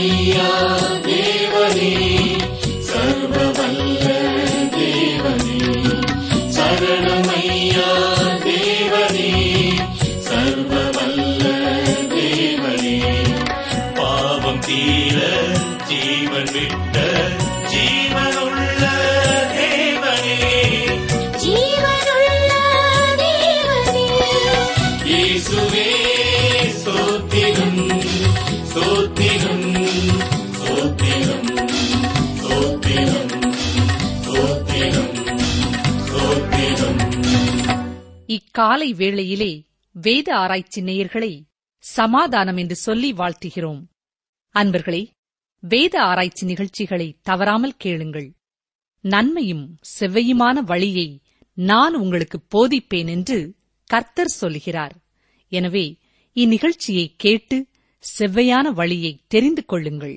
சரணமையா தேவனே சர்வ வல்ல தேவனே சரணமையா தேவனே சர்வ வல்ல தேவனே பாவம் தீர ஜீவன் விட்ட ஜீவனுள்ள தேவனே ஜீவனுள்ள தேவனே இயேசுவே ஸ்தோத்திரம் ஸ்தோத்திரம் ஸ்தோத்திரம் ஸ்தோத்திரம் ஸ்தோத்திரம் ஸ்தோத்திரம் இக்காலை வேளையிலே வேத ஆராய்ச்சி நேயர்களை சமாதானம் என்று சொல்லி வாழ்த்துகிறோம் அன்பர்களே வேத ஆராய்ச்சி நிகழ்ச்சிகளை தவறாமல் கேளுங்கள் நன்மையும் செவ்வையுமான வழியை நான் உங்களுக்கு போதிப்பேன் என்று கர்த்தர் சொல்கிறார் எனவே இந்நிகழ்ச்சியை கேட்டு செவ்வையான வழியை தெரிந்து கொள்ளுங்கள்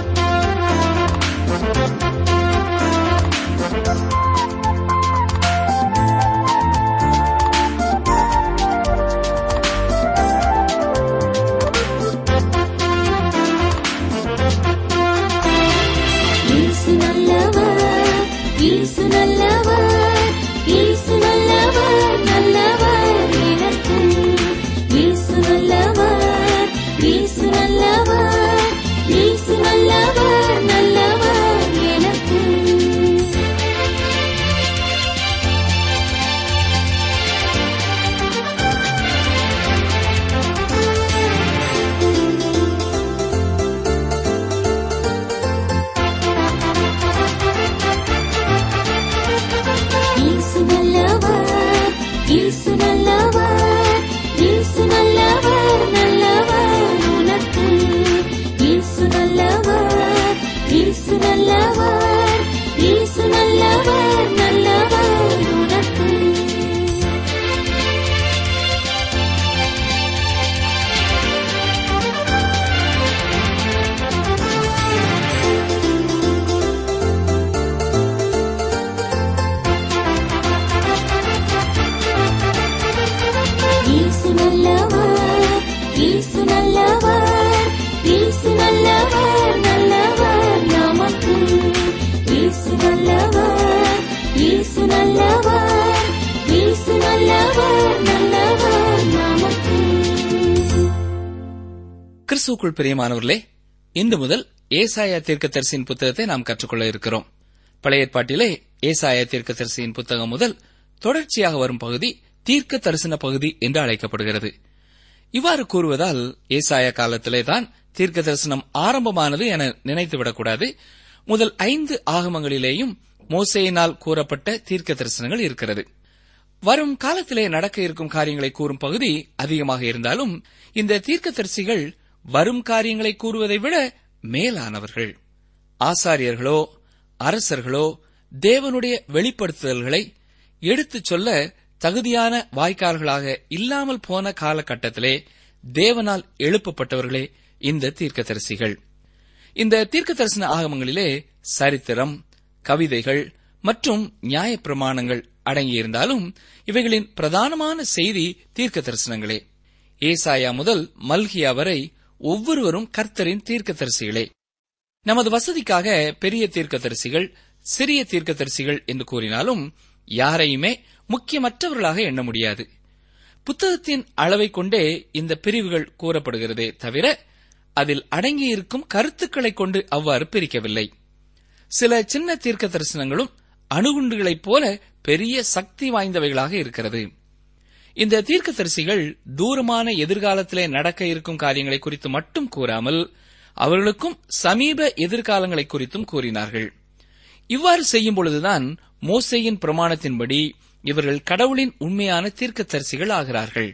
இயேசு நல்லவர் இயேசு நல்லவர் இயேசு நல்லவர் நல்லவர் எனக்கு இயேசு நல்லவர் இயேசு நல்லவர் இயேசு நல்லவர் நல்லவர் எனக்கு இயேசு நல்லவர் இயேசு நல்லவர் இயேசு நல்லவர் நல்லவர் உனக்கு இயேசு நல்லவர் இயேசு நல்லவர் இயேசு நல்லவர் நல்லவர் உனக்கு இயேசு நல்லவர் இயேசு நல்லவர் இயேசு நல்லவர் நல்லவர் நமக்கு இயேசு நல்லவர் இயேசு நல்லவர் இயேசு நல்லவர் நல்லவர் நமக்கு கிறிஸ்துவுக்குள் பிரியமானவர்களே இன்று முதல் ஏசாயா தீர்க்கதரிசியின் புத்தகத்தை நாம் கற்றுக்கொள்ள இருக்கிறோம் பழைய ஏற்பாட்டிலே ஏசாயா தீர்க்கதரிசியின் புத்தகம் முதல் தொடர்ச்சியாக வரும் பகுதி தீர்க்க தரிசன பகுதி என்று அழைக்கப்படுகிறது இவ்வாறு கூறுவதால் ஏசாயா காலத்திலே தான் தீர்க்க தரிசனம் ஆரம்பமானது என நினைத்துவிடக்கூடாது முதல் ஐந்து ஆகமங்களிலேயும் மோசேயினால் கூறப்பட்ட தீர்க்க தரிசனங்கள் இருக்கிறது வரும் காலத்திலே நடக்க இருக்கும் காரியங்களை கூறும் பகுதி அதிகமாக இருந்தாலும் இந்த தீர்க்கதரிசிகள் வரும் காரியங்களை கூறுவதை விட மேலானவர்கள் ஆசாரியர்களோ அரசர்களோ தேவனுடைய வெளிப்படுத்துதல்களை எடுத்துச் சொல்ல தகுதியான வாய்க்கால்களாக இல்லாமல் போன காலகட்டத்திலே தேவனால் எழுப்பப்பட்டவர்களே இந்த தீர்க்கதரிசிகள் இந்த தீர்க்க தரிசன ஆகமங்களிலே சரித்திரம் கவிதைகள் மற்றும் நியாயப்பிரமாணங்கள் அடங்கியிருந்தாலும் இவைகளின் பிரதானமான செய்தி தீர்க்க தரிசனங்களே ஏசாயா முதல் மல்கியா வரை ஒவ்வொருவரும் கர்த்தரின் தீர்க்கதரிசிகளே நமது வசதிக்காக பெரிய தீர்க்கதரிசிகள் சிறிய தீர்க்கதரிசிகள் என்று கூறினாலும் யாரையுமே முக்கியமற்றவர்களாக எண்ண முடியாது புத்தகத்தின் அளவை கொண்டே இந்த பிரிவுகள் கூறப்படுகிறதே தவிர அதில் அடங்கியிருக்கும் கருத்துக்களைக் கொண்டு அவ்வாறு பிரிக்கவில்லை சில சின்ன தீர்க்க தரிசனங்களும் அணுகுண்டுகளைப் போல பெரிய சக்தி வாய்ந்தவைகளாக இருக்கிறது இந்த தீர்க்கதரிசிகள் தூரமான எதிர்காலத்திலே நடக்க இருக்கும் காரியங்களை குறித்து மட்டும் கூறாமல் அவர்களுக்கும் சமீப எதிர்காலங்களை குறித்தும் கூறினார்கள் இவ்வாறு செய்யும் பொழுதுதான் மோசேயின் பிரமாணத்தின்படி இவர்கள் கடவுளின் உண்மையான தீர்க்கதரிசிகள் ஆகிறார்கள்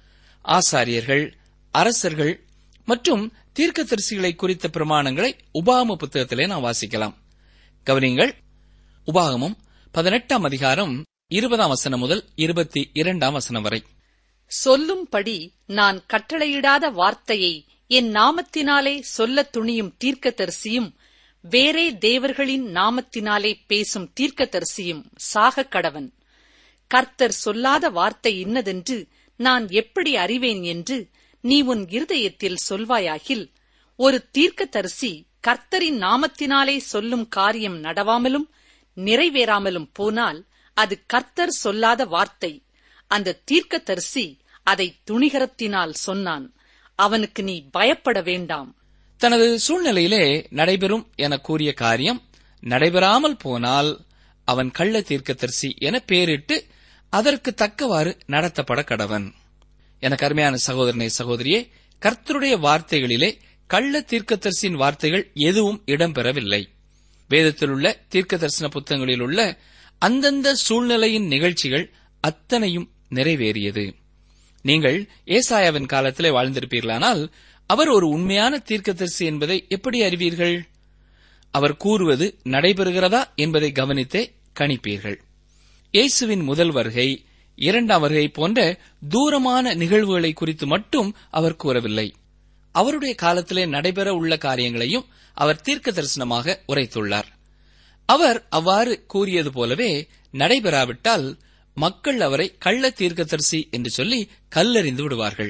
ஆசாரியர்கள் அரசர்கள் மற்றும் தீர்க்கதரிசிகளை குறித்த பிரமாணங்களை உபாகம புத்தகத்திலே நாம் வாசிக்கலாம் கவனிங்கள் உபாகமம் பதினெட்டாம் அதிகாரம் இருபதாம் வசனம் முதல் இருபத்தி இரண்டாம் வசனம் வரை சொல்லும்படி நான் கட்டளையிடாத வார்த்தையை என் நாமத்தினாலே சொல்லத் துணியும் தீர்க்கதரிசியும் வேறே தேவர்களின் நாமத்தினாலே பேசும் தீர்க்கதரிசியும் சாகக் கடவன் கர்த்தர் சொல்லாத வார்த்தை இன்னதென்று நான் எப்படி அறிவேன் என்று நீ உன் இருதயத்தில் சொல்வாயாகில் ஒரு தீர்க்கதரிசி கர்த்தரின் நாமத்தினாலே சொல்லும் காரியம் நடவாமலும் நிறைவேறாமலும் போனால் அது கர்த்தர் சொல்லாத வார்த்தை அந்த தீர்க்கதரிசி அதை துணிகரத்தினால் சொன்னான் அவனுக்கு நீ பயப்பட வேண்டாம் தனது சூழ்நிலையிலே நடைபெறும் என கூறிய காரியம் நடைபெறாமல் போனால் அவன் கள்ள தீர்க்கதரிசி என பெயரிட்டு அதற்கு தக்கவாறு நடத்தப்பட கடவன் எனக்கு அருமையான சகோதரனை சகோதரியே கர்த்தருடைய வார்த்தைகளிலே கள்ள தீர்க்கதரிசியின் வார்த்தைகள் எதுவும் இடம்பெறவில்லை வேதத்தில் உள்ள தீர்க்க தரிசன புத்தகங்களில் உள்ள அந்தந்த சூழ்நிலையின் நிகழ்ச்சிகள் அத்தனையும் நிறைவேறியது நீங்கள் ஏசாயாவின் காலத்திலே வாழ்ந்திருப்பீர்களானால் அவர் ஒரு உண்மையான தீர்க்கதரிசி என்பதை எப்படி அறிவீர்கள் அவர் கூறுவது நடைபெறுகிறதா என்பதை கவனித்தே கணிப்பீர்கள் இயேசுவின் முதல் வருகை இரண்டாம் வருகை போன்ற தூரமான நிகழ்வுகளை குறித்து மட்டும் அவர் கூறவில்லை அவருடைய காலத்திலே நடைபெற உள்ள காரியங்களையும் அவர் தீர்க்க தரிசனமாக உரைத்துள்ளார் அவர் அவ்வாறு கூறியது போலவே நடைபெறாவிட்டால் மக்கள் அவரை கள்ள தீர்க்கதரிசி என்று சொல்லி கல்லறிந்து விடுவார்கள்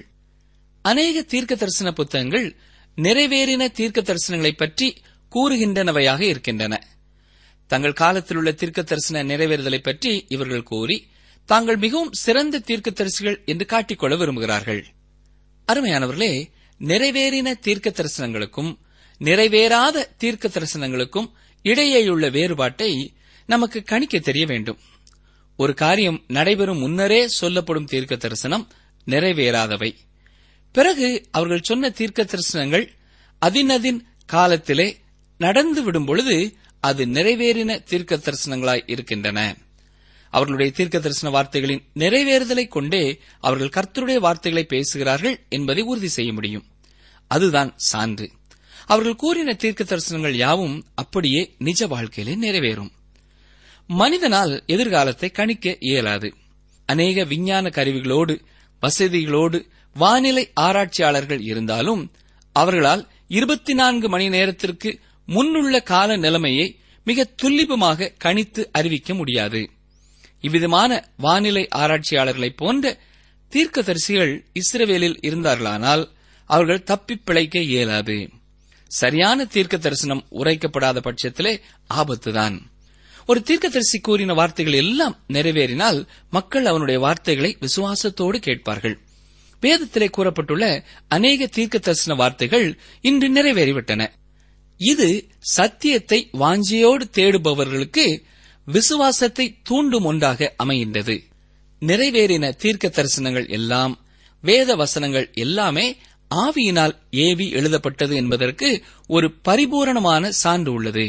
அநேக தீர்க்க தரிசன புத்தகங்கள் நிறைவேறின தீர்க்க தரிசனங்களைப் பற்றி கூறுகின்றனவையாக இருக்கின்றன தங்கள் காலத்தில் உள்ள தீர்க்க தரிசன நிறைவேறுதலைப் பற்றி இவர்கள் கூறி தாங்கள் மிகவும் சிறந்த தீர்க்கதரிசிகள் என்று காட்டிக்கொள்ள விரும்புகிறார்கள் அருமையானவர்களே நிறைவேறின தீர்க்க தரிசனங்களுக்கும் நிறைவேறாத தீர்க்க தரிசனங்களுக்கும் இடையேயுள்ள வேறுபாட்டை நமக்கு கணிக்க தெரிய வேண்டும் ஒரு காரியம் நடைபெறும் முன்னரே சொல்லப்படும் தீர்க்க தரிசனம் நிறைவேறாதவை பிறகு அவர்கள் சொன்ன தீர்க்க தரிசனங்கள் அதினதின் காலத்திலே நடந்து விடும் பொழுது அது நிறைவேறின தீர்க்க தரிசனங்களாய் இருக்கின்றன அவர்களுடைய தீர்க்க தரிசன வார்த்தைகளின் நிறைவேறுதலை கொண்டே அவர்கள் கர்த்தருடைய வார்த்தைகளை பேசுகிறார்கள் என்பதை உறுதி செய்ய முடியும் அதுதான் சான்று அவர்கள் கூறின தீர்க்க தரிசனங்கள் யாவும் அப்படியே நிஜ வாழ்க்கையிலே நிறைவேறும் மனிதனால் எதிர்காலத்தை கணிக்க இயலாது அநேக விஞ்ஞான கருவிகளோடு வசதிகளோடு வானிலை ஆராய்ச்சியாளர்கள் இருந்தாலும் அவர்களால் இருபத்தி நான்கு மணி நேரத்திற்கு முன்னுள்ள கால நிலைமையை மிக துல்லிபமாக கணித்து அறிவிக்க முடியாது இவ்விதமான வானிலை ஆராய்ச்சியாளர்களைப் போன்ற தீர்க்கதரிசிகள் இஸ்ரவேலில் இருந்தார்களானால் அவர்கள் தப்பிப் பிழைக்க இயலாது சரியான தீர்க்க தரிசனம் உரைக்கப்படாத பட்சத்திலே ஆபத்துதான் ஒரு தீர்க்கதரிசி கூறின வார்த்தைகள் எல்லாம் நிறைவேறினால் மக்கள் அவனுடைய வார்த்தைகளை விசுவாசத்தோடு கேட்பார்கள் வேதத்திலே கூறப்பட்டுள்ள அநேக தீர்க்க தரிசன வார்த்தைகள் இன்று நிறைவேறிவிட்டன இது சத்தியத்தை வாஞ்சியோடு தேடுபவர்களுக்கு விசுவாசத்தை தூண்டும் ஒன்றாக அமைகின்றது நிறைவேறின தீர்க்க தரிசனங்கள் எல்லாம் வேத வசனங்கள் எல்லாமே ஆவியினால் ஏவி எழுதப்பட்டது என்பதற்கு ஒரு பரிபூரணமான சான்று உள்ளது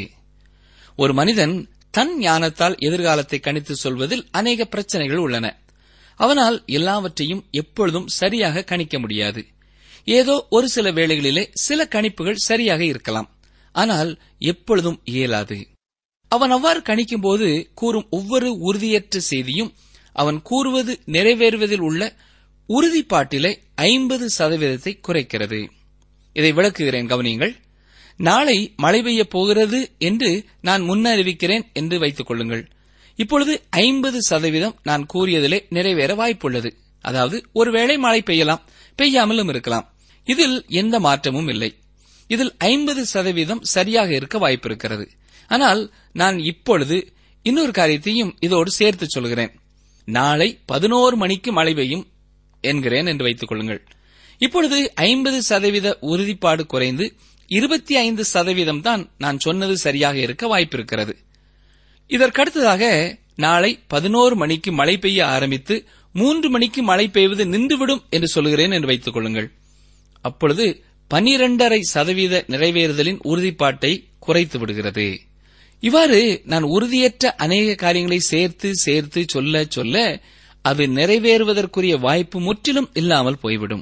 ஒரு மனிதன் தன் ஞானத்தால் எதிர்காலத்தை கணித்து சொல்வதில் அநேக பிரச்சனைகள் உள்ளன அவனால் எல்லாவற்றையும் எப்பொழுதும் சரியாக கணிக்க முடியாது ஏதோ ஒரு சில வேளைகளிலே சில கணிப்புகள் சரியாக இருக்கலாம் ஆனால் எப்பொழுதும் இயலாது அவன் அவ்வாறு கணிக்கும்போது கூறும் ஒவ்வொரு உறுதியற்ற செய்தியும் அவன் கூறுவது நிறைவேறுவதில் உள்ள உறுதிப்பாட்டிலே ஐம்பது சதவீதத்தை குறைக்கிறது இதை விளக்குகிறேன் கவனியுங்கள் நாளை மழை பெய்யப் போகிறது என்று நான் முன்னறிவிக்கிறேன் என்று வைத்துக் கொள்ளுங்கள் இப்பொழுது ஐம்பது சதவீதம் நான் கூறியதிலே நிறைவேற வாய்ப்புள்ளது அதாவது ஒருவேளை மழை பெய்யலாம் பெய்யாமலும் இருக்கலாம் இதில் எந்த மாற்றமும் இல்லை இதில் ஐம்பது சதவீதம் சரியாக இருக்க வாய்ப்பிருக்கிறது ஆனால் நான் இப்பொழுது இன்னொரு காரியத்தையும் இதோடு சேர்த்து சொல்கிறேன் நாளை பதினோரு மணிக்கு மழை பெய்யும் என்கிறேன் என்று வைத்துக் கொள்ளுங்கள் இப்பொழுது ஐம்பது சதவீத உறுதிப்பாடு குறைந்து இருபத்தி ஐந்து சதவீதம் தான் நான் சொன்னது சரியாக இருக்க வாய்ப்பிருக்கிறது இதற்கடுத்ததாக நாளை பதினோரு மணிக்கு மழை பெய்ய ஆரம்பித்து மூன்று மணிக்கு மழை பெய்வது நின்றுவிடும் என்று சொல்கிறேன் என்று வைத்துக் கொள்ளுங்கள் அப்பொழுது பனிரெண்டரை சதவீத நிறைவேறுதலின் உறுதிப்பாட்டை குறைத்து விடுகிறது இவ்வாறு நான் உறுதியற்ற அநேக காரியங்களை சேர்த்து சேர்த்து சொல்ல சொல்ல அது நிறைவேறுவதற்குரிய வாய்ப்பு முற்றிலும் இல்லாமல் போய்விடும்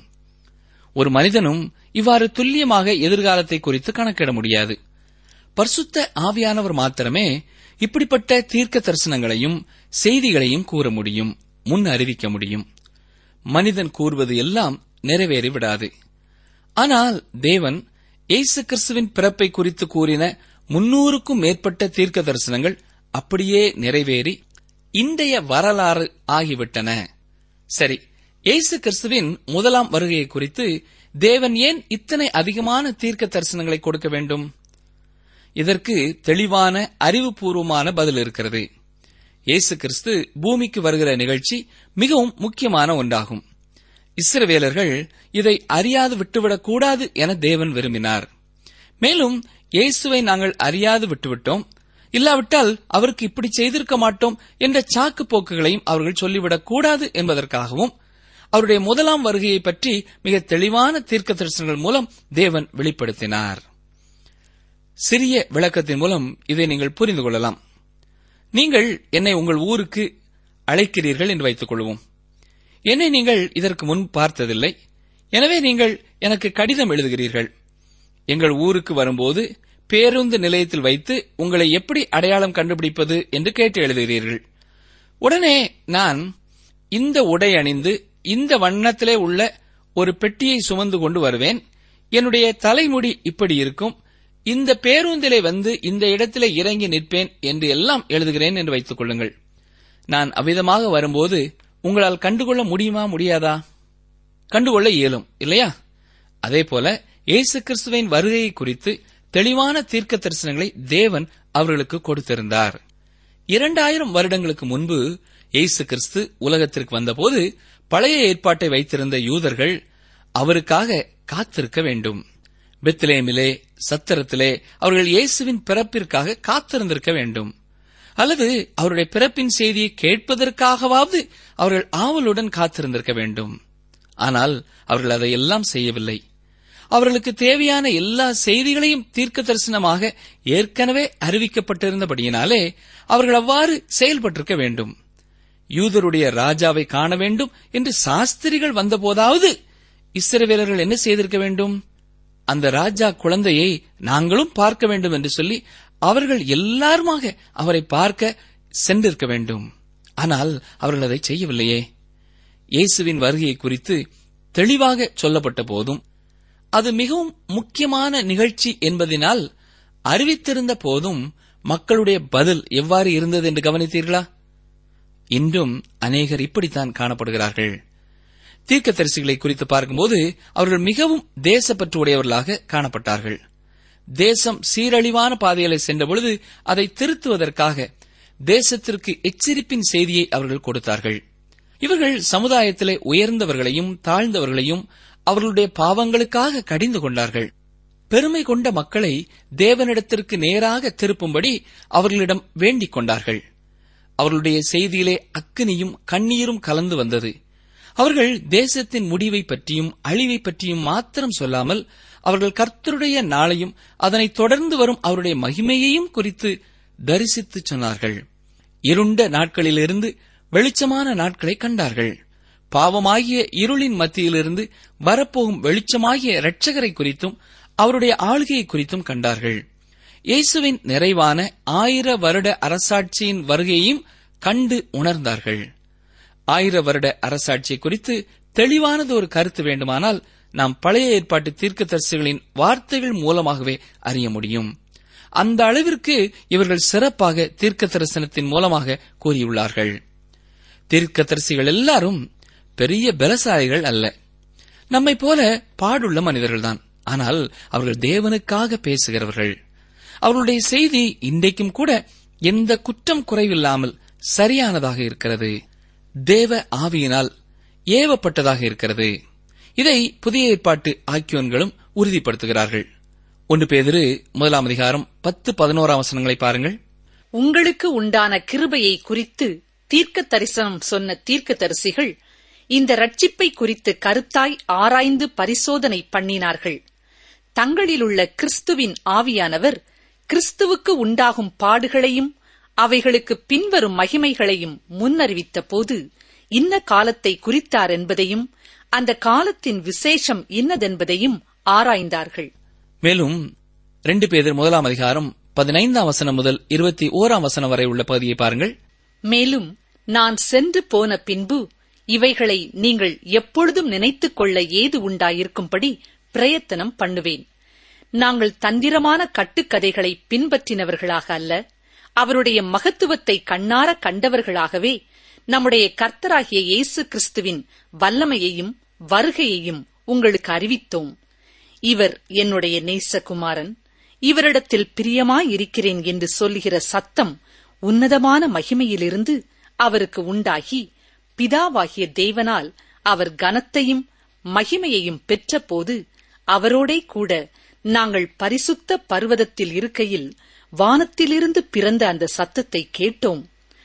ஒரு மனிதனும் இவ்வாறு துல்லியமாக எதிர்காலத்தை குறித்து கணக்கிட முடியாது பரிசுத்த ஆவியானவர் மாத்திரமே இப்படிப்பட்ட தீர்க்க தரிசனங்களையும் செய்திகளையும் கூற முடியும் முன் அறிவிக்க முடியும் மனிதன் கூறுவது எல்லாம் நிறைவேறிவிடாது ஆனால் தேவன் இயேசு கிறிஸ்துவின் பிறப்பை குறித்து கூறின முன்னூறுக்கும் மேற்பட்ட தீர்க்க தரிசனங்கள் அப்படியே நிறைவேறி இன்றைய வரலாறு ஆகிவிட்டன சரி இயேசு கிறிஸ்துவின் முதலாம் வருகையை குறித்து தேவன் ஏன் இத்தனை அதிகமான தீர்க்க தரிசனங்களை கொடுக்க வேண்டும் இதற்கு தெளிவான அறிவுபூர்வமான பதில் இருக்கிறது இயேசு கிறிஸ்து பூமிக்கு வருகிற நிகழ்ச்சி மிகவும் முக்கியமான ஒன்றாகும் இஸ்ரவேலர்கள் இதை அறியாது விட்டுவிடக் கூடாது என தேவன் விரும்பினார் மேலும் இயேசுவை நாங்கள் அறியாது விட்டுவிட்டோம் இல்லாவிட்டால் அவருக்கு இப்படி செய்திருக்க மாட்டோம் என்ற சாக்கு போக்குகளையும் அவர்கள் சொல்லிவிடக் கூடாது என்பதற்காகவும் அவருடைய முதலாம் வருகையை பற்றி மிக தெளிவான தீர்க்க தரிசனங்கள் மூலம் தேவன் வெளிப்படுத்தினார் சிறிய விளக்கத்தின் மூலம் இதை நீங்கள் புரிந்து கொள்ளலாம் நீங்கள் என்னை உங்கள் ஊருக்கு அழைக்கிறீர்கள் என்று வைத்துக் கொள்வோம் என்னை நீங்கள் இதற்கு முன் பார்த்ததில்லை எனவே நீங்கள் எனக்கு கடிதம் எழுதுகிறீர்கள் எங்கள் ஊருக்கு வரும்போது பேருந்து நிலையத்தில் வைத்து உங்களை எப்படி அடையாளம் கண்டுபிடிப்பது என்று கேட்டு எழுதுகிறீர்கள் உடனே நான் இந்த உடை அணிந்து இந்த வண்ணத்திலே உள்ள ஒரு பெட்டியை சுமந்து கொண்டு வருவேன் என்னுடைய தலைமுடி இப்படி இருக்கும் இந்த பேருந்திலே வந்து இந்த இடத்திலே இறங்கி நிற்பேன் என்று எல்லாம் எழுதுகிறேன் என்று வைத்துக் கொள்ளுங்கள் நான் அவ்விதமாக வரும்போது உங்களால் கண்டுகொள்ள முடியுமா முடியாதா கண்டுகொள்ள இயலும் இல்லையா அதே போல இயேசு கிறிஸ்துவின் வருகையை குறித்து தெளிவான தீர்க்க தரிசனங்களை தேவன் அவர்களுக்கு கொடுத்திருந்தார் இரண்டாயிரம் வருடங்களுக்கு முன்பு இயேசு கிறிஸ்து உலகத்திற்கு வந்தபோது பழைய ஏற்பாட்டை வைத்திருந்த யூதர்கள் அவருக்காக காத்திருக்க வேண்டும் பெத்லேமிலே சத்திரத்திலே அவர்கள் இயேசுவின் பிறப்பிற்காக காத்திருந்திருக்க வேண்டும் அல்லது அவருடைய பிறப்பின் செய்தியை கேட்பதற்காகவாவது அவர்கள் ஆவலுடன் காத்திருந்திருக்க வேண்டும் ஆனால் அவர்கள் அதையெல்லாம் செய்யவில்லை அவர்களுக்கு தேவையான எல்லா செய்திகளையும் தீர்க்க தரிசனமாக ஏற்கனவே அறிவிக்கப்பட்டிருந்தபடியினாலே அவர்கள் அவ்வாறு செயல்பட்டிருக்க வேண்டும் யூதருடைய ராஜாவை காண வேண்டும் என்று சாஸ்திரிகள் வந்தபோதாவது இஸ்ரவேலர்கள் என்ன செய்திருக்க வேண்டும் அந்த ராஜா குழந்தையை நாங்களும் பார்க்க வேண்டும் என்று சொல்லி அவர்கள் எல்லாருமாக அவரை பார்க்க சென்றிருக்க வேண்டும் ஆனால் அவர்கள் அதை செய்யவில்லையே இயேசுவின் வருகையை குறித்து தெளிவாக சொல்லப்பட்ட போதும் அது மிகவும் முக்கியமான நிகழ்ச்சி என்பதனால் அறிவித்திருந்த போதும் மக்களுடைய பதில் எவ்வாறு இருந்தது என்று கவனித்தீர்களா இன்றும் அநேகர் இப்படித்தான் காணப்படுகிறார்கள் தீர்க்கதரிசிகளை குறித்து பார்க்கும்போது அவர்கள் மிகவும் தேசப்பற்று உடையவர்களாக காணப்பட்டார்கள் தேசம் சீரழிவான பாதைகளை சென்றபொழுது அதை திருத்துவதற்காக தேசத்திற்கு எச்சரிப்பின் செய்தியை அவர்கள் கொடுத்தார்கள் இவர்கள் சமுதாயத்திலே உயர்ந்தவர்களையும் தாழ்ந்தவர்களையும் அவர்களுடைய பாவங்களுக்காக கடிந்து கொண்டார்கள் பெருமை கொண்ட மக்களை தேவனிடத்திற்கு நேராக திருப்பும்படி அவர்களிடம் வேண்டிக் கொண்டார்கள் அவர்களுடைய செய்தியிலே அக்கினியும் கண்ணீரும் கலந்து வந்தது அவர்கள் தேசத்தின் முடிவை பற்றியும் அழிவை பற்றியும் மாத்திரம் சொல்லாமல் அவர்கள் கர்த்தருடைய நாளையும் அதனைத் தொடர்ந்து வரும் அவருடைய மகிமையையும் குறித்து தரிசித்து சொன்னார்கள் இருண்ட நாட்களிலிருந்து வெளிச்சமான நாட்களை கண்டார்கள் பாவமாகிய இருளின் மத்தியிலிருந்து வரப்போகும் வெளிச்சமாகிய இரட்சகரை குறித்தும் அவருடைய ஆளுகையை குறித்தும் கண்டார்கள் இயேசுவின் நிறைவான ஆயிர வருட அரசாட்சியின் வருகையையும் கண்டு உணர்ந்தார்கள் ஆயிர வருட அரசாட்சியை குறித்து தெளிவானது ஒரு கருத்து வேண்டுமானால் நாம் பழைய ஏற்பாட்டு தீர்க்கதரிசிகளின் வார்த்தைகள் மூலமாகவே அறிய முடியும் அந்த அளவிற்கு இவர்கள் சிறப்பாக தீர்க்க தரிசனத்தின் மூலமாக கூறியுள்ளார்கள் தீர்க்கதரிசிகள் எல்லாரும் பெரிய பலசாலிகள் அல்ல நம்மை போல பாடுள்ள மனிதர்கள்தான் ஆனால் அவர்கள் தேவனுக்காக பேசுகிறவர்கள் அவர்களுடைய செய்தி இன்றைக்கும் கூட எந்த குற்றம் குறைவில்லாமல் சரியானதாக இருக்கிறது தேவ ஆவியினால் ஏவப்பட்டதாக இருக்கிறது இதை புதிய ஏற்பாட்டு ஆக்கியோன்களும் உறுதிப்படுத்துகிறார்கள் ஒன்று பேதிரு முதலாம் அதிகாரம் பத்து பதினோராம் வசனங்களை பாருங்கள் உங்களுக்கு உண்டான கிருபையை குறித்து தீர்க்க தரிசனம் சொன்ன தீர்க்கதரிசிகள் இந்த ரட்சிப்பை குறித்து கருத்தாய் ஆராய்ந்து பரிசோதனை பண்ணினார்கள் தங்களிலுள்ள கிறிஸ்துவின் ஆவியானவர் கிறிஸ்துவுக்கு உண்டாகும் பாடுகளையும் அவைகளுக்கு பின்வரும் மகிமைகளையும் முன்னறிவித்த போது இன்ன காலத்தை குறித்தார் என்பதையும் அந்த காலத்தின் விசேஷம் இன்னதென்பதையும் ஆராய்ந்தார்கள் மேலும் ரெண்டு பேதர் முதலாம் அதிகாரம் பதினைந்தாம் வசனம் முதல் இருபத்தி ஓராம் வசனம் வரை உள்ள பகுதியை பாருங்கள் மேலும் நான் சென்று போன பின்பு இவைகளை நீங்கள் எப்பொழுதும் நினைத்துக் கொள்ள ஏது உண்டாயிருக்கும்படி பிரயத்தனம் பண்ணுவேன் நாங்கள் தந்திரமான கட்டுக்கதைகளை பின்பற்றினவர்களாக அல்ல அவருடைய மகத்துவத்தை கண்ணார கண்டவர்களாகவே நம்முடைய கர்த்தராகிய இயேசு கிறிஸ்துவின் வல்லமையையும் வருகையையும் உங்களுக்கு அறிவித்தோம் இவர் என்னுடைய நேசகுமாரன் இவரிடத்தில் பிரியமாயிருக்கிறேன் என்று சொல்லுகிற சத்தம் உன்னதமான மகிமையிலிருந்து அவருக்கு உண்டாகி பிதாவாகிய தேவனால் அவர் கனத்தையும் மகிமையையும் பெற்றபோது அவரோடே கூட நாங்கள் பரிசுத்த பர்வதத்தில் இருக்கையில் வானத்திலிருந்து பிறந்த அந்த சத்தத்தை கேட்டோம்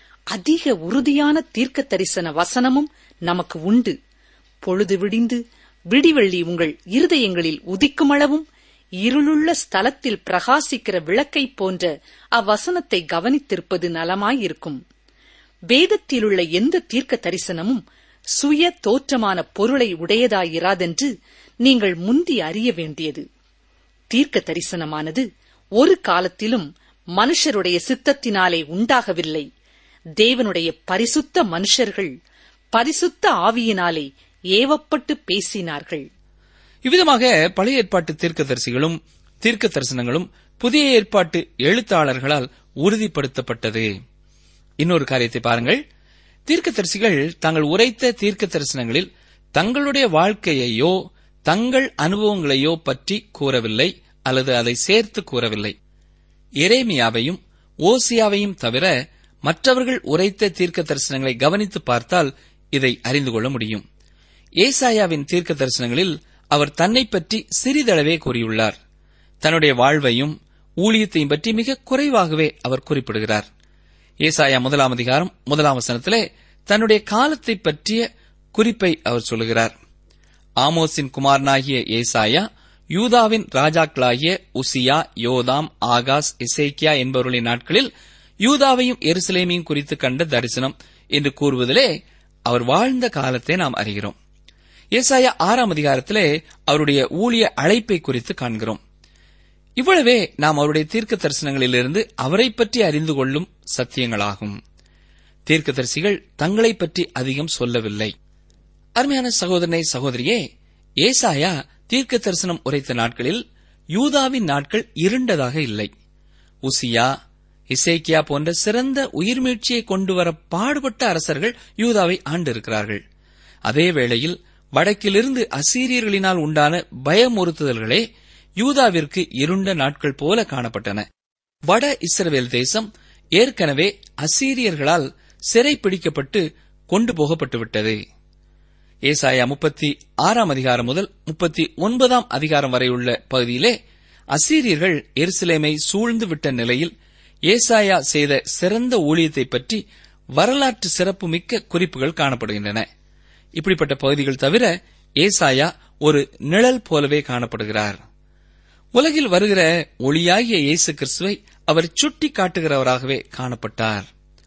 அதிக உறுதியான தீர்க்க தரிசன வசனமும் நமக்கு உண்டு பொழுது விடிந்து விடிவெள்ளி உங்கள் இருதயங்களில் உதிக்குமளவும் இருளுள்ள ஸ்தலத்தில் பிரகாசிக்கிற விளக்கைப் போன்ற அவ்வசனத்தை கவனித்திருப்பது நலமாயிருக்கும் வேதத்திலுள்ள எந்த தீர்க்க தரிசனமும் சுய தோற்றமான பொருளை உடையதாயிராதென்று நீங்கள் முந்தி அறிய வேண்டியது தீர்க்க தரிசனமானது ஒரு காலத்திலும் மனுஷருடைய சித்தத்தினாலே உண்டாகவில்லை தேவனுடைய பரிசுத்த மனுஷர்கள் பரிசுத்த ஆவியினாலே ஏவப்பட்டு பேசினார்கள் இவ்விதமாக பழைய ஏற்பாட்டு தீர்க்கதரிசிகளும் தீர்க்க தரிசனங்களும் புதிய ஏற்பாட்டு எழுத்தாளர்களால் உறுதிப்படுத்தப்பட்டது இன்னொரு காரியத்தை பாருங்கள் தீர்க்கதரிசிகள் தாங்கள் உரைத்த தீர்க்க தரிசனங்களில் தங்களுடைய வாழ்க்கையையோ தங்கள் அனுபவங்களையோ பற்றி கூறவில்லை அல்லது அதை சேர்த்து கூறவில்லை எரேமியாவையும் ஓசியாவையும் தவிர மற்றவர்கள் உரைத்த தீர்க்க தரிசனங்களை கவனித்து பார்த்தால் இதை அறிந்து கொள்ள முடியும் ஏசாயாவின் தீர்க்க தரிசனங்களில் அவர் தன்னை பற்றி சிறிதளவே கூறியுள்ளார் தன்னுடைய வாழ்வையும் ஊழியத்தையும் பற்றி மிக குறைவாகவே அவர் குறிப்பிடுகிறார் ஏசாயா முதலாம் அதிகாரம் முதலாம் வசனத்திலே தன்னுடைய காலத்தை பற்றிய குறிப்பை அவர் சொல்லுகிறார் ஆமோஸின் குமாரனாகிய ஏசாயா யூதாவின் ராஜாக்களாகிய உசியா யோதாம் ஆகாஸ் இசைக்கியா என்பவர்களின் நாட்களில் யூதாவையும் எருசலேமையும் குறித்து கண்ட தரிசனம் என்று கூறுவதிலே அவர் வாழ்ந்த காலத்தை நாம் அறிகிறோம் ஏசாயா ஆறாம் அதிகாரத்திலே அவருடைய ஊழிய அழைப்பை குறித்து காண்கிறோம் இவ்வளவே நாம் அவருடைய தீர்க்க தரிசனங்களிலிருந்து அவரை பற்றி அறிந்து கொள்ளும் சத்தியங்களாகும் தீர்க்கதரிசிகள் தங்களை பற்றி அதிகம் சொல்லவில்லை அருமையான சகோதரனை சகோதரியே ஏசாயா தீர்க்க தரிசனம் உரைத்த நாட்களில் யூதாவின் நாட்கள் இருண்டதாக இல்லை உசியா இசைக்கியா போன்ற சிறந்த உயிர்மீழ்ச்சியை கொண்டு வர பாடுபட்ட அரசர்கள் யூதாவை ஆண்டிருக்கிறார்கள் அதே வேளையில் வடக்கிலிருந்து அசீரியர்களினால் உண்டான பயமுறுத்துதல்களே யூதாவிற்கு இருண்ட நாட்கள் போல காணப்பட்டன வட இஸ்ரவேல் தேசம் ஏற்கனவே அசீரியர்களால் சிறை பிடிக்கப்பட்டு கொண்டு போகப்பட்டுவிட்டது ஏசாயா முப்பத்தி ஆறாம் அதிகாரம் முதல் முப்பத்தி ஒன்பதாம் அதிகாரம் வரை உள்ள பகுதியிலே அசீரியர்கள் எருசலேமை சூழ்ந்து விட்ட நிலையில் ஏசாயா செய்த சிறந்த ஊழியத்தை பற்றி வரலாற்று சிறப்புமிக்க குறிப்புகள் காணப்படுகின்றன இப்படிப்பட்ட பகுதிகள் தவிர ஏசாயா ஒரு நிழல் போலவே காணப்படுகிறார் உலகில் வருகிற ஒளியாகிய இயேசு கிறிஸ்துவை அவர் சுட்டி காட்டுகிறவராகவே காணப்பட்டார்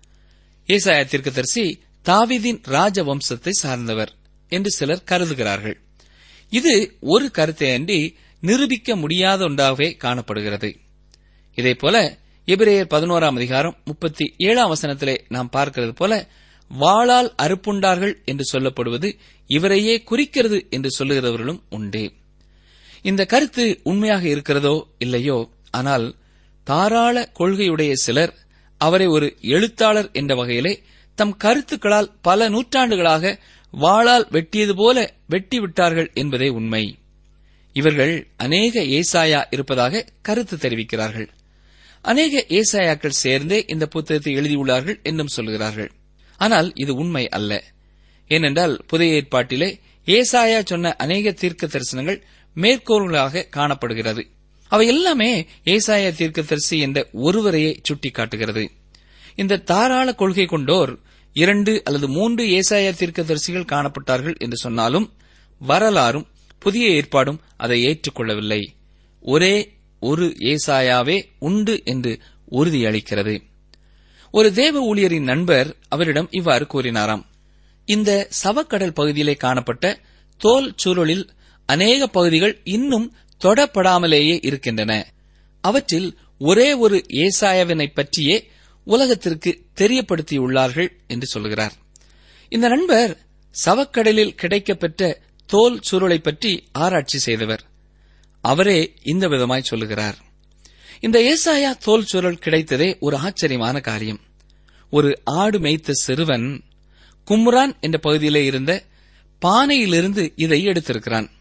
ஏசாயா தீர்க்கதரிசி தாவீதின் ராஜவம்சத்தை சார்ந்தவர் என்று சிலர் கருதுகிறார்கள் இது ஒரு கருத்தை அன்றி நிரூபிக்க முடியாத ஒன்றாகவே காணப்படுகிறது இதேபோல எபிரேயர் பதினோராம் அதிகாரம் முப்பத்தி ஏழாம் வசனத்திலே நாம் பார்க்கிறது போல வாளால் அறுப்புண்டார்கள் என்று சொல்லப்படுவது இவரையே குறிக்கிறது என்று சொல்லுகிறவர்களும் உண்டு இந்த கருத்து உண்மையாக இருக்கிறதோ இல்லையோ ஆனால் தாராள கொள்கையுடைய சிலர் அவரை ஒரு எழுத்தாளர் என்ற வகையிலே தம் கருத்துக்களால் பல நூற்றாண்டுகளாக வாளால் வெட்டியது போல வெட்டி விட்டார்கள் என்பதே உண்மை இவர்கள் அநேக ஏசாயா இருப்பதாக கருத்து தெரிவிக்கிறார்கள் அநேக ஏசாயாக்கள் சேர்ந்தே இந்த புத்தகத்தை எழுதியுள்ளார்கள் என்றும் சொல்கிறார்கள் ஆனால் இது உண்மை அல்ல ஏனென்றால் புதிய ஏற்பாட்டிலே ஏசாயா சொன்ன அநேக தீர்க்க தரிசனங்கள் மேற்கோள்களாக காணப்படுகிறது அவை எல்லாமே ஏசாயா தீர்க்கதரிசி என்ற ஒருவரையே சுட்டிக்காட்டுகிறது இந்த தாராள கொள்கை கொண்டோர் இரண்டு அல்லது மூன்று ஏசாயா தீர்க்கதரிசிகள் காணப்பட்டார்கள் என்று சொன்னாலும் வரலாறும் புதிய ஏற்பாடும் அதை ஏற்றுக்கொள்ளவில்லை ஒரே ஒரு ஏசாயாவே உண்டு என்று உறுதியளிக்கிறது ஒரு தேவ ஊழியரின் நண்பர் அவரிடம் இவ்வாறு கூறினாராம் இந்த சவக்கடல் பகுதியிலே காணப்பட்ட தோல் சுருளில் அநேக பகுதிகள் இன்னும் தொடப்படாமலேயே இருக்கின்றன அவற்றில் ஒரே ஒரு ஏசாயவினை பற்றியே உலகத்திற்கு தெரியப்படுத்தியுள்ளார்கள் என்று சொல்கிறார் இந்த நண்பர் சவக்கடலில் கிடைக்கப்பெற்ற தோல் சுருளை பற்றி ஆராய்ச்சி செய்தவர் அவரே இந்த விதமாய் சொல்லுகிறார் இந்த ஏசாயா தோல் சுருள் கிடைத்ததே ஒரு ஆச்சரியமான காரியம் ஒரு ஆடு மேய்த்த சிறுவன் கும்ரான் என்ற பகுதியிலே இருந்த பானையிலிருந்து இதை எடுத்திருக்கிறான்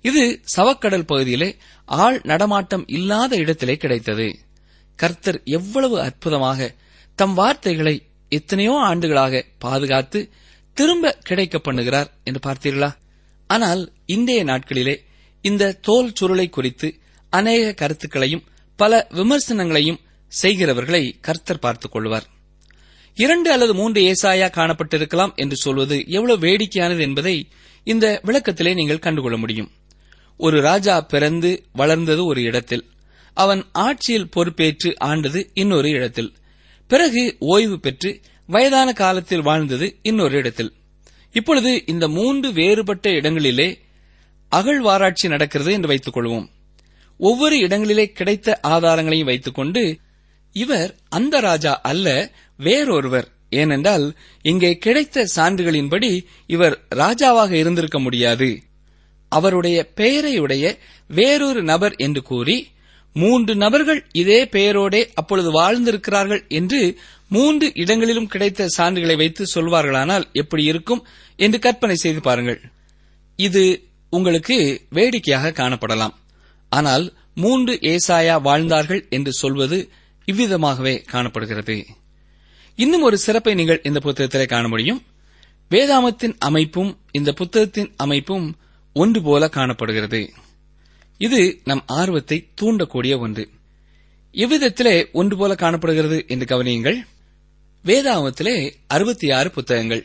இது சவக்கடல் பகுதியிலே ஆள் நடமாட்டம் இல்லாத இடத்திலே கிடைத்தது கர்த்தர் எவ்வளவு அற்புதமாக தம் வார்த்தைகளை எத்தனையோ ஆண்டுகளாக பாதுகாத்து திரும்ப கிடைக்க பண்ணுகிறார் என்று பார்த்தீர்களா ஆனால் இன்றைய நாட்களிலே இந்த தோல் சுருளை குறித்து அநேக கருத்துக்களையும் பல விமர்சனங்களையும் செய்கிறவர்களை கர்த்தர் பார்த்துக் கொள்வார் இரண்டு அல்லது மூன்று ஏசாயா காணப்பட்டிருக்கலாம் என்று சொல்வது எவ்வளவு வேடிக்கையானது என்பதை இந்த விளக்கத்திலே நீங்கள் கண்டுகொள்ள முடியும் ஒரு ராஜா பிறந்து வளர்ந்தது ஒரு இடத்தில் அவன் ஆட்சியில் பொறுப்பேற்று ஆண்டது இன்னொரு இடத்தில் பிறகு ஓய்வு பெற்று வயதான காலத்தில் வாழ்ந்தது இன்னொரு இடத்தில் இப்பொழுது இந்த மூன்று வேறுபட்ட இடங்களிலே அகழ்வாராய்ச்சி நடக்கிறது என்று வைத்துக் கொள்வோம் ஒவ்வொரு இடங்களிலே கிடைத்த ஆதாரங்களையும் வைத்துக்கொண்டு இவர் அந்த ராஜா அல்ல வேறொருவர் ஏனென்றால் இங்கே கிடைத்த சான்றுகளின்படி இவர் ராஜாவாக இருந்திருக்க முடியாது அவருடைய பெயரையுடைய வேறொரு நபர் என்று கூறி மூன்று நபர்கள் இதே பெயரோடே அப்பொழுது வாழ்ந்திருக்கிறார்கள் என்று மூன்று இடங்களிலும் கிடைத்த சான்றுகளை வைத்து சொல்வார்களானால் எப்படி இருக்கும் என்று கற்பனை செய்து பாருங்கள் இது உங்களுக்கு வேடிக்கையாக காணப்படலாம் ஆனால் மூன்று ஏசாயா வாழ்ந்தார்கள் என்று சொல்வது இவ்விதமாகவே காணப்படுகிறது இன்னும் ஒரு சிறப்பை நீங்கள் இந்த புத்தகத்திலே காண முடியும் வேதாமத்தின் அமைப்பும் இந்த புத்தகத்தின் அமைப்பும் ஒன்று போல காணப்படுகிறது இது நம் ஆர்வத்தை தூண்டக்கூடிய ஒன்று எவ்விதத்திலே ஒன்று போல காணப்படுகிறது என்று கவனியுங்கள் வேதாமத்திலே அறுபத்தி ஆறு புத்தகங்கள்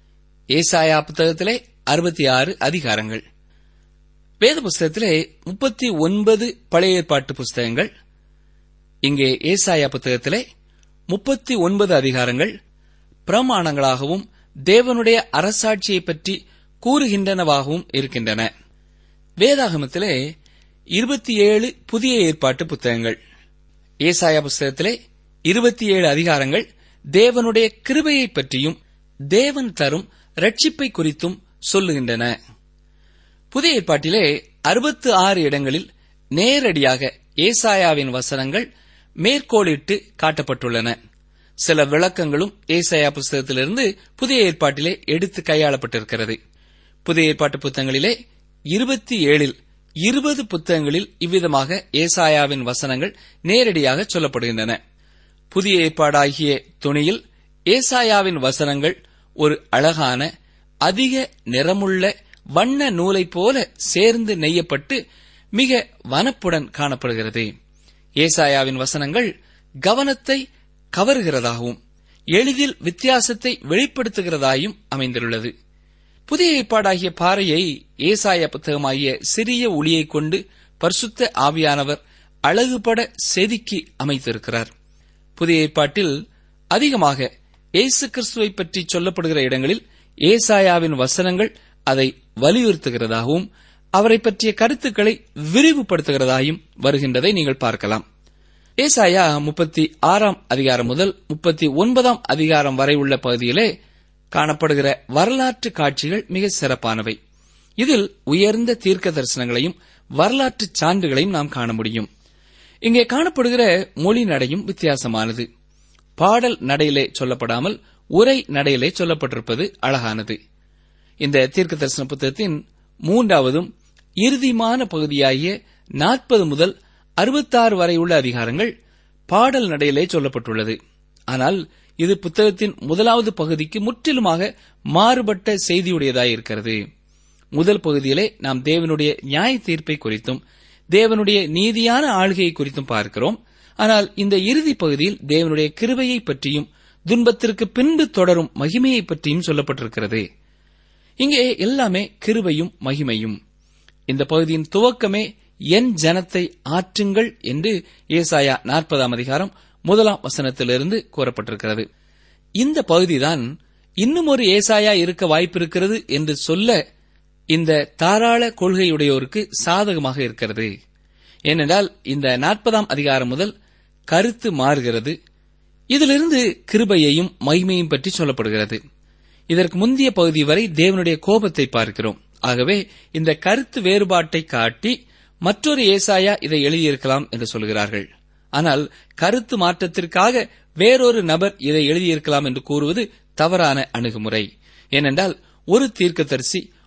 ஏசாயா புத்தகத்திலே அறுபத்தி ஆறு அதிகாரங்கள் வேத புஸ்தகத்திலே முப்பத்தி ஒன்பது பழைய ஏற்பாட்டு புஸ்தகங்கள் இங்கே ஏசாயா புத்தகத்திலே முப்பத்தி ஒன்பது அதிகாரங்கள் பிரமாணங்களாகவும் தேவனுடைய அரசாட்சியை பற்றி கூறுகின்றனவாகவும் இருக்கின்றன வேதாகமத்திலே இருபத்தி ஏழு புதிய ஏற்பாட்டு புத்தகங்கள் ஏசாயா புஸ்தகத்திலே இருபத்தி ஏழு அதிகாரங்கள் தேவனுடைய கிருபையை பற்றியும் தேவன் தரும் ரட்சிப்பை குறித்தும் சொல்லுகின்றன புதிய ஏற்பாட்டிலே அறுபத்து ஆறு இடங்களில் நேரடியாக ஏசாயாவின் வசனங்கள் மேற்கோளிட்டு காட்டப்பட்டுள்ளன சில விளக்கங்களும் ஏசாயா புஸ்தகத்திலிருந்து புதிய ஏற்பாட்டிலே எடுத்து கையாளப்பட்டிருக்கிறது புதிய ஏற்பாட்டு புத்தகங்களிலே இருபத்தி ஏழில் இருபது புத்தகங்களில் இவ்விதமாக ஏசாயாவின் வசனங்கள் நேரடியாக சொல்லப்படுகின்றன புதிய ஏற்பாடாகிய துணியில் ஏசாயாவின் வசனங்கள் ஒரு அழகான அதிக நிறமுள்ள வண்ண நூலைப் போல சேர்ந்து நெய்யப்பட்டு மிக வனப்புடன் காணப்படுகிறது ஏசாயாவின் வசனங்கள் கவனத்தை கவருகிறதாகவும் எளிதில் வித்தியாசத்தை வெளிப்படுத்துகிறதாயும் அமைந்துள்ளது புதிய ஏற்பாடாகிய பாறையை ஏசாய புத்தகமாகிய சிறிய ஒளியைக் கொண்டு பரிசுத்த ஆவியானவர் அழகுபட செதுக்கி அமைத்திருக்கிறார் புதிய ஏற்பாட்டில் அதிகமாக இயேசு கிறிஸ்துவை பற்றி சொல்லப்படுகிற இடங்களில் ஏசாயாவின் வசனங்கள் அதை வலியுறுத்துகிறதாகவும் அவரை பற்றிய கருத்துக்களை விரிவுபடுத்துகிறதாயும் வருகின்றதை நீங்கள் பார்க்கலாம் ஏசாயா முப்பத்தி ஆறாம் அதிகாரம் முதல் முப்பத்தி ஒன்பதாம் அதிகாரம் வரை உள்ள பகுதியிலே காணப்படுகிற வரலாற்று காட்சிகள் மிக சிறப்பானவை இதில் உயர்ந்த தீர்க்க தரிசனங்களையும் வரலாற்று சான்றுகளையும் நாம் காண முடியும் இங்கே காணப்படுகிற மொழி நடையும் வித்தியாசமானது பாடல் நடையிலே சொல்லப்படாமல் உரை நடையிலே சொல்லப்பட்டிருப்பது அழகானது இந்த தீர்க்க தரிசன புத்தகத்தின் மூன்றாவதும் இறுதிமான பகுதியாகிய நாற்பது முதல் அறுபத்தாறு வரை உள்ள அதிகாரங்கள் பாடல் நடையிலே சொல்லப்பட்டுள்ளது ஆனால் இது புத்தகத்தின் முதலாவது பகுதிக்கு முற்றிலுமாக மாறுபட்ட செய்தியுடையதாயிருக்கிறது முதல் பகுதியிலே நாம் தேவனுடைய நியாய தீர்ப்பை குறித்தும் தேவனுடைய நீதியான ஆளுகையை குறித்தும் பார்க்கிறோம் ஆனால் இந்த இறுதி பகுதியில் தேவனுடைய கிருபையை பற்றியும் துன்பத்திற்கு பின்பு தொடரும் மகிமையை பற்றியும் சொல்லப்பட்டிருக்கிறது இங்கே எல்லாமே கிருபையும் மகிமையும் இந்த பகுதியின் துவக்கமே என் ஜனத்தை ஆற்றுங்கள் என்று ஏசாயா நாற்பதாம் அதிகாரம் முதலாம் வசனத்திலிருந்து கூறப்பட்டிருக்கிறது இந்த பகுதிதான் இன்னும் ஒரு ஏசாயா இருக்க வாய்ப்பிருக்கிறது என்று சொல்ல இந்த தாராள கொள்கையுடையோருக்கு சாதகமாக இருக்கிறது ஏனென்றால் இந்த நாற்பதாம் அதிகாரம் முதல் கருத்து மாறுகிறது இதிலிருந்து கிருபையையும் மகிமையும் பற்றி சொல்லப்படுகிறது இதற்கு முந்தைய பகுதி வரை தேவனுடைய கோபத்தை பார்க்கிறோம் ஆகவே இந்த கருத்து வேறுபாட்டை காட்டி மற்றொரு ஏசாயா இதை எழுதியிருக்கலாம் என்று சொல்கிறார்கள் ஆனால் கருத்து மாற்றத்திற்காக வேறொரு நபர் இதை எழுதியிருக்கலாம் என்று கூறுவது தவறான அணுகுமுறை ஏனென்றால் ஒரு தீர்க்கதரிசி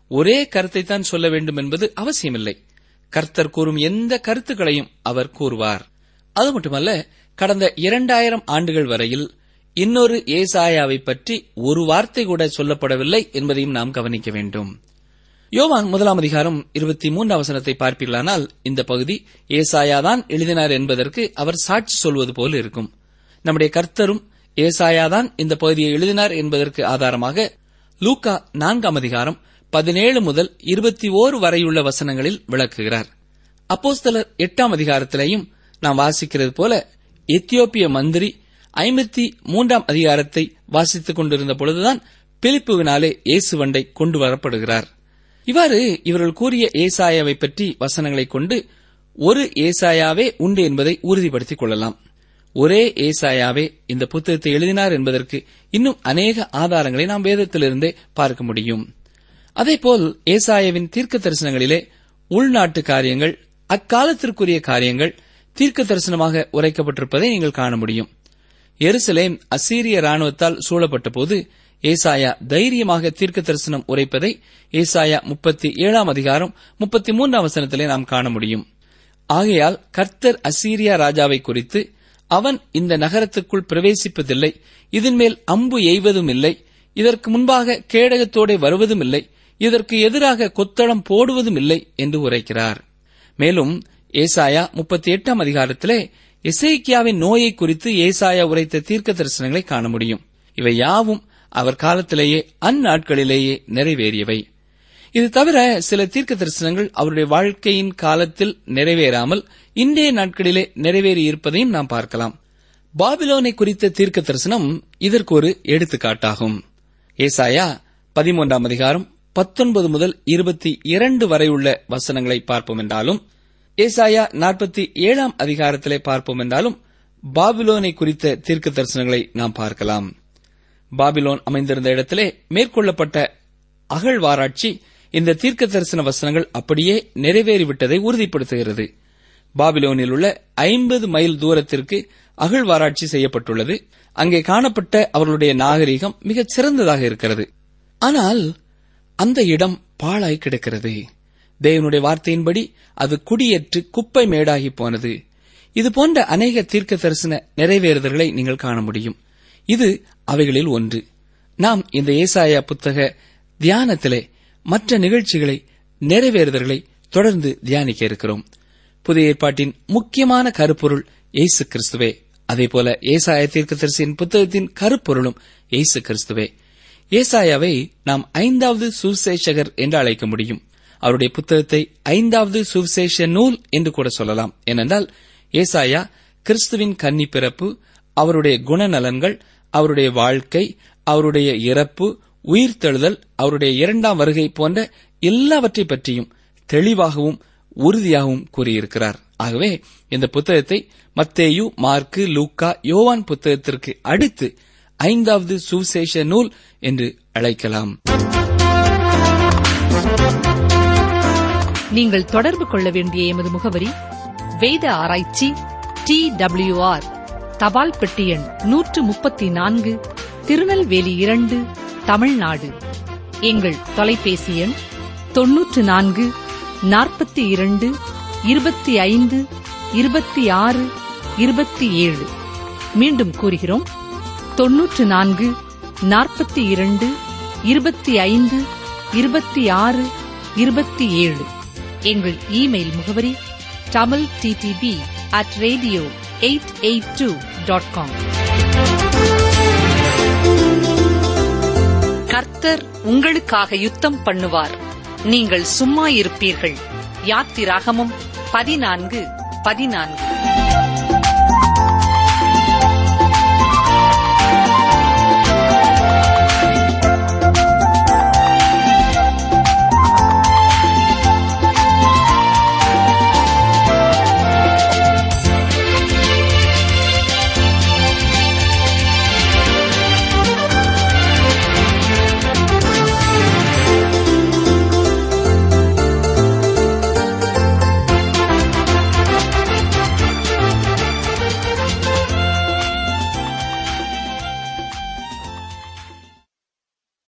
ஒரே கருத்தைத்தான் சொல்ல வேண்டும் என்பது அவசியமில்லை கர்த்தர் கூறும் எந்த கருத்துக்களையும் அவர் கூறுவார் அது மட்டுமல்ல கடந்த இரண்டாயிரம் ஆண்டுகள் வரையில் இன்னொரு ஏசாயாவை பற்றி ஒரு வார்த்தை கூட சொல்லப்படவில்லை என்பதையும் நாம் கவனிக்க வேண்டும் யோவான் முதலாம் அதிகாரம் இருபத்தி மூன்று வசனத்தை பார்ப்பீர்களானால் இந்த பகுதி ஏசாயாதான் எழுதினார் என்பதற்கு அவர் சாட்சி சொல்வது போல் இருக்கும் நம்முடைய கர்த்தரும் ஏசாயாதான் இந்த பகுதியை எழுதினார் என்பதற்கு ஆதாரமாக லூக்கா நான்காம் அதிகாரம் பதினேழு முதல் இருபத்தி ஓரு வரையுள்ள வசனங்களில் விளக்குகிறார் அப்போஸ்தலர் எட்டாம் அதிகாரத்திலேயும் நாம் வாசிக்கிறது போல எத்தியோப்பிய மந்திரி ஐம்பத்தி மூன்றாம் அதிகாரத்தை வாசித்துக் கொண்டிருந்த பொழுதுதான் பிலிப்புவினாலே இயேசுவண்டை கொண்டு வரப்படுகிறார் இவ்வாறு இவர்கள் கூறிய ஏசாயாவை பற்றி வசனங்களைக் கொண்டு ஒரு ஏசாயாவே உண்டு என்பதை உறுதிப்படுத்திக் கொள்ளலாம் ஒரே ஏசாயாவே இந்த புத்தகத்தை எழுதினார் என்பதற்கு இன்னும் அநேக ஆதாரங்களை நாம் வேதத்திலிருந்தே பார்க்க முடியும் அதேபோல் ஏசாயாவின் தீர்க்க தரிசனங்களிலே உள்நாட்டு காரியங்கள் அக்காலத்திற்குரிய காரியங்கள் தீர்க்க தரிசனமாக உரைக்கப்பட்டிருப்பதை நீங்கள் காண முடியும் எருசலேம் அசீரிய ராணுவத்தால் சூழப்பட்ட போது ஏசாயா தைரியமாக தீர்க்க தரிசனம் உரைப்பதை ஏசாயா முப்பத்தி ஏழாம் அதிகாரம் முப்பத்தி மூன்றாம் வசனத்திலே நாம் காண முடியும் ஆகையால் கர்த்தர் அசீரியா ராஜாவை குறித்து அவன் இந்த நகரத்துக்குள் பிரவேசிப்பதில்லை இதன் மேல் அம்பு எய்வதும் இல்லை இதற்கு முன்பாக கேடகத்தோடே வருவதும் இல்லை இதற்கு எதிராக கொத்தளம் போடுவதும் இல்லை என்று உரைக்கிறார் மேலும் ஏசாயா முப்பத்தி எட்டாம் அதிகாரத்திலே எசேக்கியாவின் நோயை குறித்து ஏசாயா உரைத்த தீர்க்க தரிசனங்களை காண முடியும் இவை யாவும் அவர் காலத்திலேயே அந்நாட்களிலேயே நிறைவேறியவை இது தவிர சில தீர்க்க தரிசனங்கள் அவருடைய வாழ்க்கையின் காலத்தில் நிறைவேறாமல் இன்றைய நாட்களிலே நிறைவேறியிருப்பதையும் நாம் பார்க்கலாம் பாபிலோனை குறித்த தீர்க்க தரிசனம் இதற்கு ஒரு எடுத்துக்காட்டாகும் ஏசாயா பதிமூன்றாம் அதிகாரம் பத்தொன்பது முதல் இருபத்தி இரண்டு வரை உள்ள வசனங்களை பார்ப்போம் என்றாலும் ஏசாயா நாற்பத்தி ஏழாம் அதிகாரத்திலே பார்ப்போம் என்றாலும் பாபிலோனை குறித்த தீர்க்க தரிசனங்களை நாம் பார்க்கலாம் பாபிலோன் அமைந்திருந்த இடத்திலே மேற்கொள்ளப்பட்ட அகழ்வாராய்ச்சி இந்த தீர்க்க தரிசன வசனங்கள் அப்படியே நிறைவேறிவிட்டதை உறுதிப்படுத்துகிறது பாபிலோனில் உள்ள ஐம்பது மைல் தூரத்திற்கு அகழ்வாராய்ச்சி செய்யப்பட்டுள்ளது அங்கே காணப்பட்ட அவர்களுடைய நாகரிகம் மிகச் சிறந்ததாக இருக்கிறது ஆனால் அந்த இடம் பாழாய் கிடக்கிறது தேவனுடைய வார்த்தையின்படி அது குடியேற்று குப்பை மேடாகி போனது இது போன்ற அநேக தீர்க்க தரிசன நிறைவேறுதல்களை நீங்கள் காண முடியும் இது அவைகளில் ஒன்று நாம் இந்த ஏசாயா புத்தக தியானத்திலே மற்ற நிகழ்ச்சிகளை நிறைவேறுதல்களை தொடர்ந்து தியானிக்க இருக்கிறோம் புதிய ஏற்பாட்டின் முக்கியமான கருப்பொருள் இயேசு கிறிஸ்துவே அதேபோல ஏசாய தீர்க்கதரிசியின் புத்தகத்தின் கருப்பொருளும் இயேசு கிறிஸ்துவே ஏசாயாவை நாம் ஐந்தாவது சுவிசேஷகர் என்று அழைக்க முடியும் அவருடைய புத்தகத்தை ஐந்தாவது சுவிசேஷ நூல் என்று கூட சொல்லலாம் ஏனென்றால் ஏசாயா கிறிஸ்துவின் கன்னி பிறப்பு அவருடைய குணநலன்கள் அவருடைய வாழ்க்கை அவருடைய இறப்பு உயிர்த்தெழுதல் அவருடைய இரண்டாம் வருகை போன்ற எல்லாவற்றை பற்றியும் தெளிவாகவும் உறுதியாகவும் கூறியிருக்கிறார் ஆகவே இந்த புத்தகத்தை மத்தேயு மார்க்கு லூக்கா யோவான் புத்தகத்திற்கு அடுத்து ஐந்தாவது சுவிசேஷ நூல் என்று அழைக்கலாம் நீங்கள் தொடர்பு கொள்ள வேண்டிய எமது முகவரி வேத ஆராய்ச்சி டி ஆர் தபால் பெட்டி எண் நூற்று முப்பத்தி நான்கு திருநெல்வேலி இரண்டு தமிழ்நாடு எங்கள் தொலைபேசி எண் தொன்னூற்று நான்கு நாற்பத்தி இரண்டு இருபத்தி ஐந்து இருபத்தி ஆறு இருபத்தி ஏழு மீண்டும் கூறுகிறோம் தொன்னூற்று நான்கு நாற்பத்தி இரண்டு இருபத்தி ஐந்து இருபத்தி ஆறு இருபத்தி ஏழு எங்கள் இமெயில் முகவரி Tamil TDP at radio eight eight two dot com கர்த்தர் உங்களுக்காக யுத்தம் பண்ணுவார் நீங்கள் சும்மா இருப்பீர்கள் யாத்திராகமம் பதினான்கு பதினான்கு